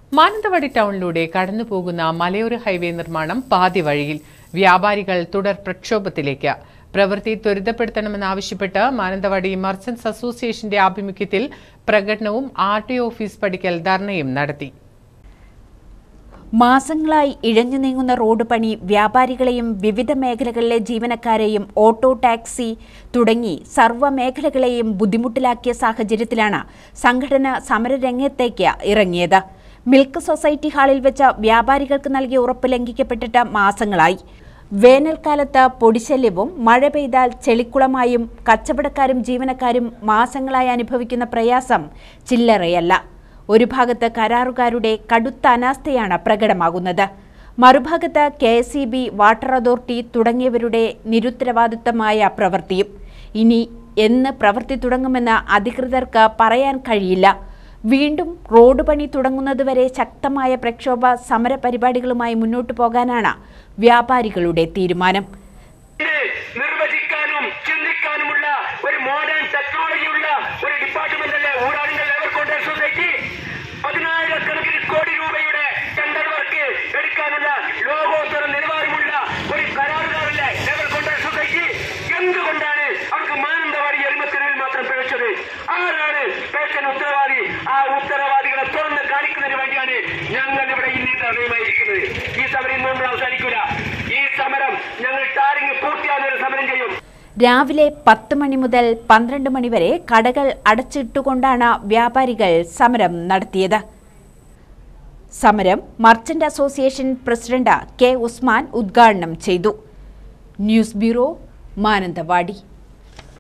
മാനന്തവാടി ടൗണിലൂടെ കടന്നുപോകുന്ന മലയോര ഹൈവേ നിർമ്മാണം പാതി വഴിയിൽ വ്യാപാരികൾ തുടർ പ്രക്ഷോഭത്തിലേക്ക് പ്രവൃത്തി ത്വരിതപ്പെടുത്തണമെന്നാവശ്യപ്പെട്ട് മാനന്തവാടി മർച്ചന്റ്സ് അസോസിയേഷന്റെ ആഭിമുഖ്യത്തിൽ പ്രകടനവും ആർ ടി ഓഫീസ് പടിക്കൽ ധർണയും നടത്തി മാസങ്ങളായി ഇഴഞ്ഞു നീങ്ങുന്ന റോഡ് പണി വ്യാപാരികളെയും വിവിധ മേഖലകളിലെ ജീവനക്കാരെയും ഓട്ടോ ടാക്സി തുടങ്ങി സർവ്വ മേഖലകളെയും ബുദ്ധിമുട്ടിലാക്കിയ സാഹചര്യത്തിലാണ് സംഘടന സമരരംഗത്തേക്ക് ഇറങ്ങിയത് മിൽക്ക് സൊസൈറ്റി ഹാളിൽ വെച്ച വ്യാപാരികൾക്ക് നൽകിയ ഉറപ്പ് ലംഘിക്കപ്പെട്ടിട്ട് മാസങ്ങളായി വേനൽക്കാലത്ത് പൊടിശല്യവും മഴ പെയ്താൽ ചെളിക്കുളമായും കച്ചവടക്കാരും ജീവനക്കാരും മാസങ്ങളായി അനുഭവിക്കുന്ന പ്രയാസം ചില്ലറയല്ല ഒരു ഭാഗത്ത് കരാറുകാരുടെ കടുത്ത അനാസ്ഥയാണ് പ്രകടമാകുന്നത് മറുഭാഗത്ത് K S E B water authority തുടങ്ങിയവരുടെ നിരുത്തരവാദിത്തമായ പ്രവൃത്തിയും ഇനി എന്ന് പ്രവൃത്തി തുടങ്ങുമെന്ന് അധികൃതർക്ക് പറയാൻ കഴിയില്ല വീണ്ടും റോഡ് പണി തുടങ്ങുന്നതുവരെ ശക്തമായ പ്രക്ഷോഭ സമര പരിപാടികളുമായി മുന്നോട്ടു പോകാനാണ് വ്യാപാരികളുടെ തീരുമാനം നിർവചിക്കാനും ചിന്തിക്കാനുമുള്ള ഒരു മോഡേൺ ടെക്നോളജി ഉള്ള ഒരു ഡിപ്പാർട്ട്മെന്റ് അല്ലേ ഊരാളുങ്കൽ ലേബർ കോൺട്രാക്ട് സൊസൈറ്റി പതിനായിരക്കണക്കിന് കോടി രൂപയുടെ ടെൻഡർ വർക്ക് എടുക്കാനുള്ള ലോകോത്തര നിലവാരമുള്ള ഒരു കരാറുകാരല്ലേ ലേബർ കോൺട്രാക്ട് സൊസൈറ്റി എന്തുകൊണ്ടാണ് അവർക്ക് മാനന്തവാടി എരുമത്തിനിൽ മാത്രം പിഴച്ചത് ആരാണ് പിഴച്ചന് ഉത്തരവാദി ആ ഉത്തരവാദികളെ തുറന്ന് കാണിക്കുന്നതിന് വേണ്ടിയാണ് ഞങ്ങൾ ഇവിടെ ഇന്ന് ഈ ധർണയുമായിരിക്കുന്നത് ഈ സമരം ഇന്ന് നമ്മൾ അവസാനിക്കൂല ഈ സമരം ഞങ്ങൾ ടാറിങ് പൂർത്തിയാകുന്ന സമരം ചെയ്യും രാവിലെ പത്ത് മണി മുതൽ പന്ത്രണ്ട് മണി വരെ കടകൾ അടച്ചിട്ടുകൊണ്ടാണ് വ്യാപാരികൾ സമരം നടത്തിയത് സമരം merchant association president K Usman ഉദ്ഘാടനം ചെയ്തു ന്യൂസ് ബ്യൂറോ മാനന്തവാടി